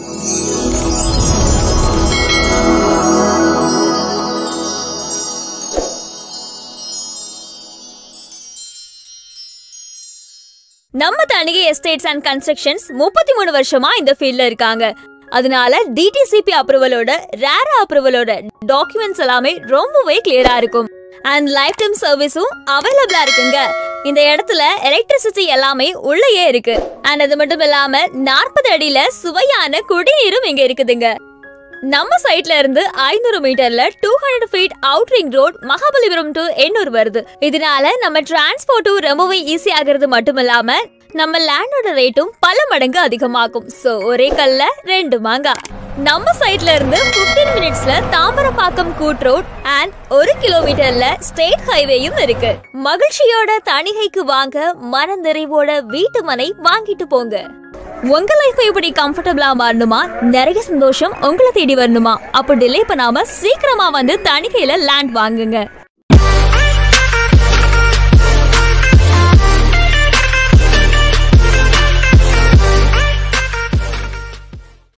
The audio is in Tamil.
நம்ம தணிகை எஸ்டேட்ஸ் அண்ட் கன்ஸ்ட்ரக்ஷன்ஸ் முப்பத்தி மூணு வருஷமா இந்த ஃபீல்ட்ல இருக்காங்க அதனால டிடிசிபி அப்ரூவலோட ரேரா அப்ரூவலோட டாக்குமெண்ட்ஸ் எல்லாமே ரொம்பவே கிளியரா இருக்கும் அண்ட் லைஃப் டைம் சர்வீஸும் அவைலபிளா இருக்குங்க இந்த இடத்துல எலக்ட்ரிசிட்டி எல்லாமே உள்ளேயே இருக்கு அண்ட் அது மட்டும் இல்லாம நாற்பது அடியில சுவையான குடிநீரும் இங்க இருக்குதுங்க நம்ம சைட்ல இருந்து ஐநூறு மீட்டர்ல two hundred feet out ring road Mahabalipuram to Ennore வருது இதனால நம்ம டிரான்ஸ்போர்ட்டும் ரொம்பவே ஈஸி ஆகிறது மட்டும் இல்லாம நம்ம லேண்டோட ரேட்டும் பல மடங்கு அதிகமாகும் சோ ஒரே கல்ல ரெண்டு மாங்காய் நம்ம சைட்ல இருந்து 15 மினிட்ஸ்ல தாம்பரப்பாக்கம் கூட் ரோட் அண்ட் ஒரு கிலோமீட்டர்ல ஸ்டேட் ஹைவேயும் இருக்கு மகிழ்ச்சியோட தணிகைக்கு வாங்க மன நிறைவோட வீட்டு மனை வாங்கிட்டு போங்க உங்க லைஃப் இப்படி கம்ஃபர்டபுளா மாறணுமா நிறைய சந்தோஷம் உங்களை தேடி வரணுமா அப்ப டிலே பண்ணாம சீக்கிரமா வந்து தணிக்கையில லேண்ட் வாங்குங்க